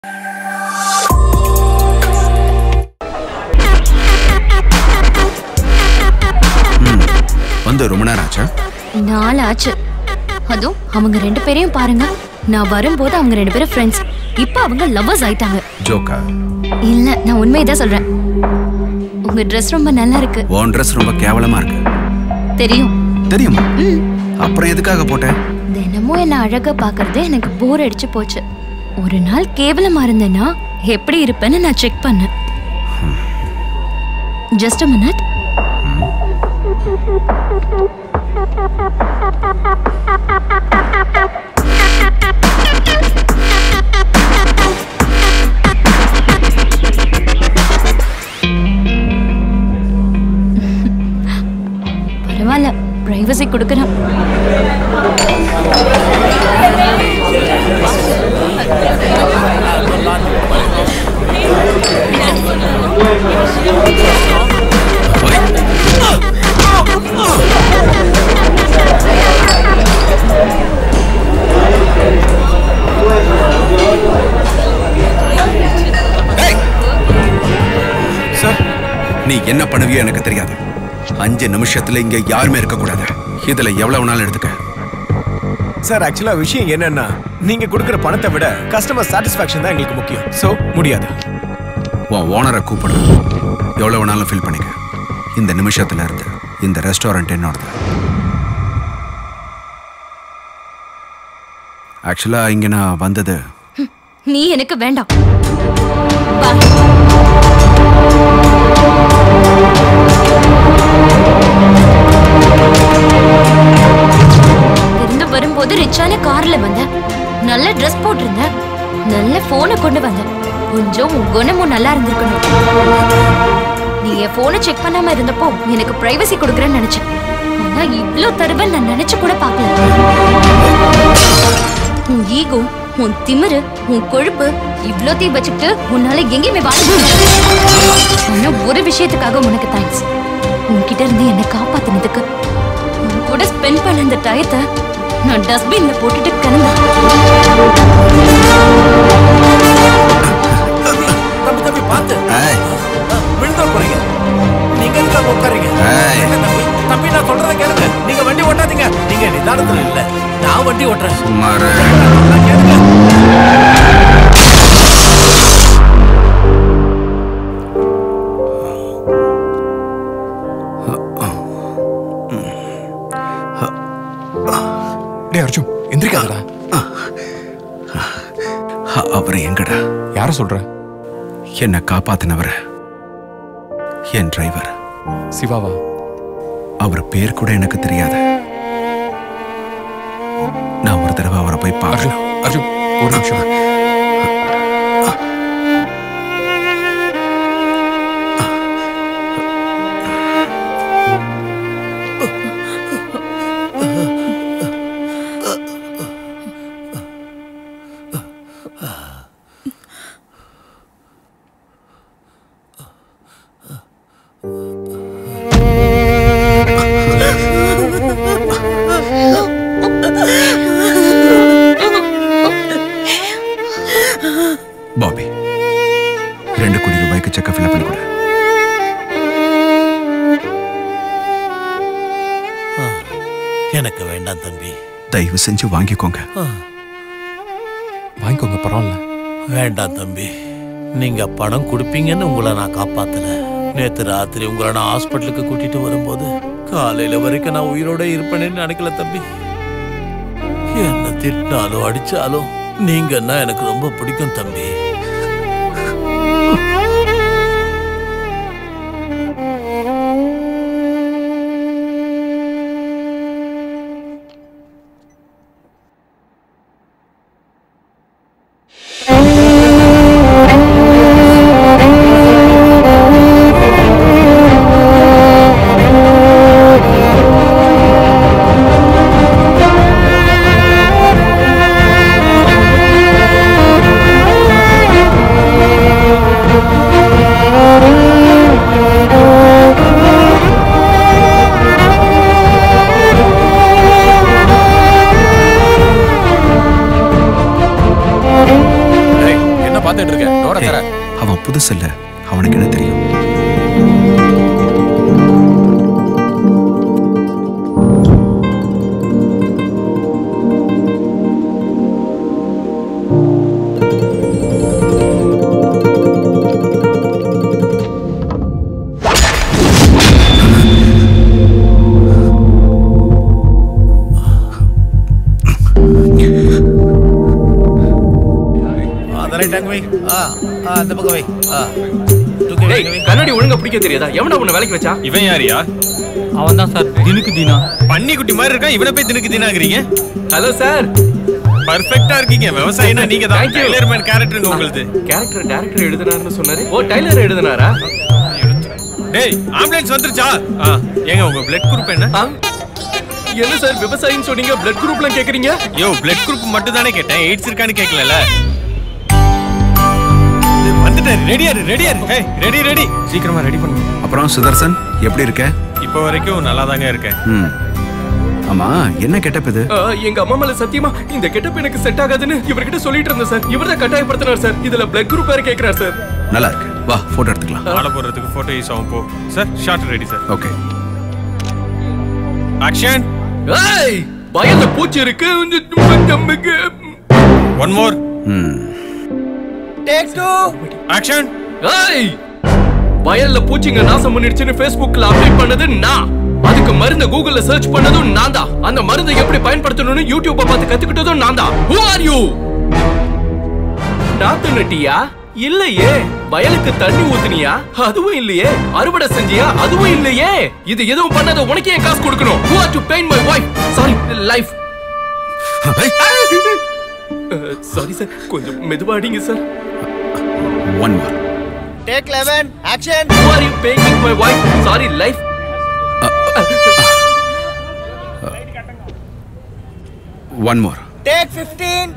வந்து ரொம்ப நேரம் ஆச்சா நாள் ஆச்சு அதுவும் அவங்க ரெண்டு பேரையும் பாருங்க நான் வரும்போது அவங்க ரெண்டு பேரும் ஃப்ரெண்ட்ஸ் இப்போ அவங்க லவ்வர்ஸ் ஆயிட்டாங்க ஜோக்கா இல்ல நான் உண்மையதான் சொல்றேன் உங்க ட்ரெஸ் ரொம்ப நல்லா இருக்கு உன் ட்ரெஸ் ரொம்ப கேவலமா இருக்கு தெரியும் தெரியுமா அப்புறம் எதுக்காக போட்டேன் தினமும் என்ன அழகா பாக்குறது எனக்கு போர் அடிச்சு போச்சு ஒரு நாள் கேவலமா இருந்தேன்னா எப்படி இருப்பேன்னு நான் செக் பண்ணேன் ஜஸ்ட் மினிட் பரவாயில்ல பிரைவசி கொடுக்குறேன் சார் நீ என்ன பண்ணுவியோ எனக்கு தெரியாது அஞ்சு நிமிஷத்துல இங்க யாருமே இருக்க கூடாது இதுல எவ்வளவு நாள் எடுத்துக்க சார் ஆக்சுவலா விஷயம் என்னன்னா நீங்க கொடுக்குற பணத்தை விட கஸ்டமர் சாட்டிஸ்ஃபேக்ஷன் தான் எங்களுக்கு முக்கியம் சோ முடியாது உன் ஓனரை கூப்பிடு எவ்வளவு வேணாலும் ஃபில் பண்ணிக்க இந்த நிமிஷத்துல இருந்து இந்த ரெஸ்டாரண்ட் என்னோடது ஆக்சுவலா இங்க நான் வந்தது நீ எனக்கு வேண்டாம் Bye. இருந்து வரும்போது ரிச்சான கார்ல வந்தேன் நல்ல ட்ரெஸ் போட்டிருந்தேன் நல்ல போனை கொண்டு வந்தேன் கொஞ்சம் உன் குணமும் நல்லா இருந்திருக்கணும் நீ என் போனை செக் பண்ணாம இருந்தப்போ எனக்கு பிரைவசி கொடுக்குறேன்னு நினைச்சேன் ஆனா இவ்ளோ தருவல் நான் நினைச்சு கூட பார்க்கல உன் ஈகோ உன் திமிரு உன் கொழுப்பு இவ்ளோத்தையும் வச்சுக்கிட்டு உன்னால எங்கேயுமே வாழ முடியாது ஆனா ஒரு விஷயத்துக்காக உனக்கு தேங்க்ஸ் உன்கிட்ட இருந்து என்னை காப்பாத்தினதுக்கு உன் கூட ஸ்பெண்ட் பண்ண அந்த டயத்தை நான் டஸ்ட்பின்ல போட்டுட்டு கிளம்பேன் தம்பி தம்பி பார்த்து ஏய், விழுந்தா போறீங்க நீங்க எதுக்கு அங்க உட்காரீங்க ஏய். என்ன தம்பி தம்பி நான் சொல்றதை கேளுங்க நீங்க வண்டி ஓட்டாதீங்க நீங்க நிதானத்துல இல்ல நான் வண்டி ஓட்டுறேன் சுமாரு நான் கேளுங்க டேய் அர்ஜுன் எந்திரிக்காதடா அ- அவர் எங்கடா யார சொல்ற என்னை காப்பாத்தினவர் என் டிரைவர் சிவாவா அவர் பேர் கூட எனக்கு தெரியாது நான் ஒரு தடவை அவரை போய் அர்ஜுன் பார்க்கணும் அர்ஜுன் ஒரு நிமிஷம் பாபி ரெண்டு கோடி ரூபாய்க்கு செக்க ஃபில் பண்ணி கொடு எனக்கு வேண்டாம் தம்பி தயவு செஞ்சு வாங்கிக்கோங்க வாங்கிக்கோங்க பரவாயில்ல வேண்டாம் தம்பி நீங்க பணம் கொடுப்பீங்கன்னு உங்களை நான் காப்பாத்தல நேத்து ராத்திரி உங்களை நான் ஹாஸ்பிட்டலுக்கு கூட்டிட்டு வரும்போது காலையில வரைக்கும் நான் உயிரோட இருப்பேன்னு நினைக்கல தம்பி என்ன திட்டினாலும் அடிச்சாலும் நீங்கன்னா எனக்கு ரொம்ப பிடிக்கும் தம்பி ஆ வந்துட்டு இருக்க டோர தர ஏய், அவன் புதுசு இல்ல அவனுக்கு என்ன தெரியும் அதெல்லாம் டங்கு வை ஆ ஆ அந்த பக்கம் வை ஆ தூக்கி வை, டேய் தூக்கி வை. கண்ணாடி ஒழுங்கா பிடிக்க தெரியாதா எவனா உன்னை வேலைக்கு வச்சா இவன் யாரியா அவன் தான் சார் தினுக்கு தீனா பன்னி குட்டி மாதிரி இருக்கான் இவனை போய் தினுக்கு தினாங்கிறீங்க ஹலோ சார் பர்ஃபெக்ட்டா இருக்கீங்க விவசாயினா நீங்க தான் Thank you. டெய்லர்மேன் கேரக்டருங்க உங்களுது கேரக்டர் டைரக்டர் எழுதுனாருன்னு சொன்னாரு ஓ டைலர் எழுதுனாரா டேய் ஆம்புலன்ஸ் வந்துருச்சா ஆ ஏங்க உங்க பிளட் குரூப் என்ன ஆ? என்ன சார் விவசாயின்னு சொன்னீங்க பிளட் குரூப்லாம் கேக்குறீங்க யோ பிளட் குரூப் மட்டும் தானே கேட்டேன் எய்ட்ஸ் இருக்கான்னு கேட்கல வந்துட்டாரு ரெடியா ரெடியா ஹே ரெடி ரெடி சீக்கிரமா ரெடி பண்ணு அப்புறம் சுதர்சன் எப்படி இருக்க இப்போ வரைக்கும் நல்லா தாங்க இருக்கேன் ம் ஆமா என்ன கெட்டப் இது ஆ, எங்க அம்மா மேல சத்தியமா இந்த கெட்டப் எனக்கு செட் ஆகாதுன்னு இவர்கிட்ட சொல்லிட்டு இருந்தேன் சார் இவர் தான் கட்டாயப்படுத்தினார் சார் இதுல பிளட் குரூப் வேற கேக்குறாரு சார் நல்லா இருக்கு வா போட்டோ எடுத்துக்கலாம் மாலை போடுறதுக்கு போட்டோ யூஸ் ஆகும் போ sir shot ready sir okay action ஏய் வயல்ல பூச்சி இருக்கு நமக்கு ஒன் மோர் ம் ஆக்ஷன் ஏய் வயல்ல பூச்சிங்க நாசம் பண்ணிடுச்சுன்னு Facebookல அப்டேட் பண்ணது நான் அதுக்கு மருந்த கூகுள்ல சர்ச் பண்ணதும் நான் தான் அந்த மருந்தை எப்படி பயன்படுத்தணும்னு யூடியூப்ப பார்த்து கத்துக்கிட்டதும் நான் தான் ஹூ ஆர் யூ நாத்து நட்டியா இல்லையே வயலுக்கு தண்ணி ஊத்துனியா அதுவும் இல்லையே அறுவடை செஞ்சியா அதுவும் இல்லையே இது எதுவும் பண்ணாத உனக்கே ஏன் காசு கொடுக்கணும் who are to pain my wife sorry life sorry sir கொஞ்சம் மெதுவா அடிங்க sir one more Take 11, action. Who are you paying with my wife? Sorry, life. One more Take 15.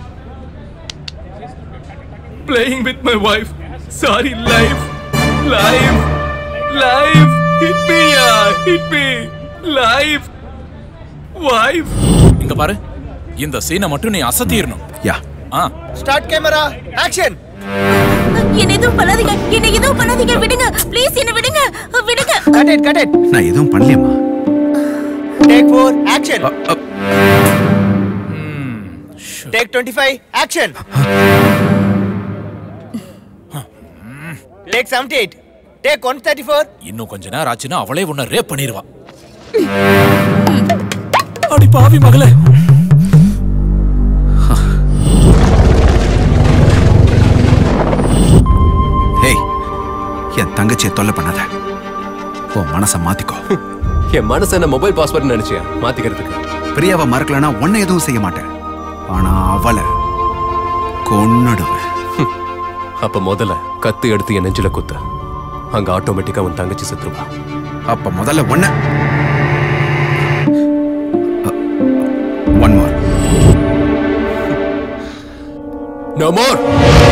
Playing with my wife. Sorry, life. Life. Life. Hit me, yeah. Hit me. Life. Wife. இங்க பாரு இந்த சீனை மட்டும் நீ அசத்திடணும் யா ஆ Start camera, action. என்ன எதுவும் பண்ணாதீங்க என்ன எதுவும் பண்ணாதீங்க விடுங்க ப்ளீஸ் என்ன விடுங்க விடுங்க Cut it, cut it. நான் எதுவும் பண்ணலையம்மா Take 4, action. அ, அ, Take 25, action. Take 78. Take 134. இன்னும் கொஞ்ச நேரம் ஆச்சுன்னா அவளே உன்னை ரேப் பண்ணிடுவா அடி பாவி மகளே ஏய் என் தங்கச்சியை தொல்லை பண்ணாத உன் மனசை மாத்திக்கோ என் மனசை என்ன மொபைல் பாஸ்வேர்ட் நினைச்சியா மாத்திக்கிறதுக்கு பிரியாவை மறக்கலனா உன்னை எதுவும் செய்ய மாட்டேன் ஆனா அவளை கொன்னுடுவேன் அப்ப முதல்ல கத்து எடுத்து என் நெஞ்சில குத்து அங்க ஆட்டோமேட்டிக்கா உன் தங்கச்சி செத்துருவா அப்ப முதல்ல ஒன்ன ஒன் மோர் No more!